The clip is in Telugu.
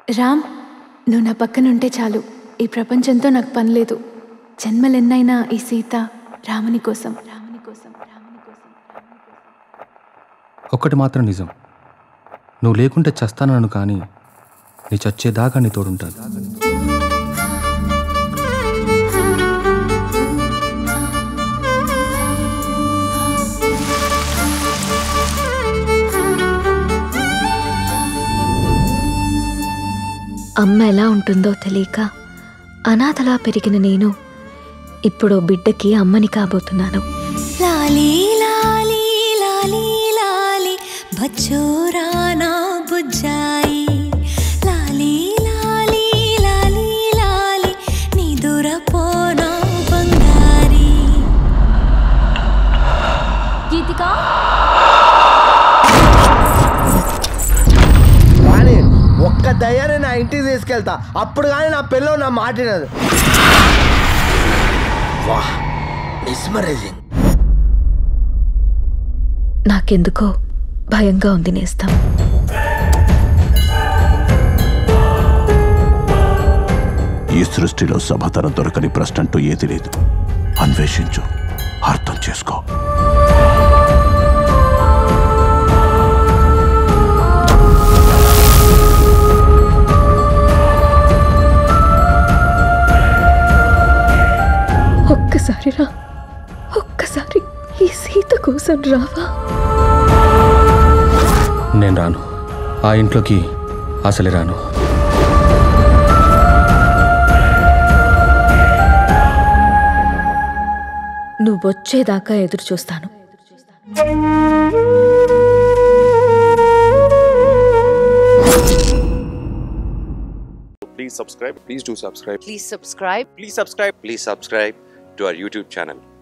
రామ్ నువ్వు నా పక్కన ఉంటే చాలు ఈ ప్రపంచంతో నాకు పని లేదు జన్మలెన్నైనా ఈ సీత రాముని కోసం రాముని కోసం రాముని కోసం ఒక్కటి మాత్రం నిజం నువ్వు లేకుంటే చస్తానను కానీ నీ చచ్చేదాకా నీ తోడుంటాను అమ్మ ఎలా ఉంటుందో తెలియక అనాథలా పెరిగిన నేను ఇప్పుడు బిడ్డకి అమ్మని కాబోతున్నాను లాలి లాలి లాలి లాలి బచ్చోరానా బుజ్జాయి లాలి లాలి లాలి లాలి నీ దూరపోనా బంగారి గీతిక కానీ ఒక్క దయ్యాన్ని నా ఇంటికి తీసుకెళ్తా అప్పుడు కానీ నా పిల్ల నా మాట వినదు వా మిస్మరైజింగ్ నాకెందుకో భయంగా ఉంది నేస్తాం ఈ సృష్టిలో సమాధానం దొరకని ప్రశ్న అంటూ ఏది లేదు అన్వేషించు అర్థం చేసుకో ఒక్కసారి రా ఒక్కసారి ఈ సీత కోసం రావా నేను రాను ఆ ఇంట్లోకి అసలే రాను నువ్వొచ్చేదాకా ఎదురు చూస్తాను Please subscribe. Please do subscribe. Please subscribe Please subscribe. Please subscribe to our YouTube channel.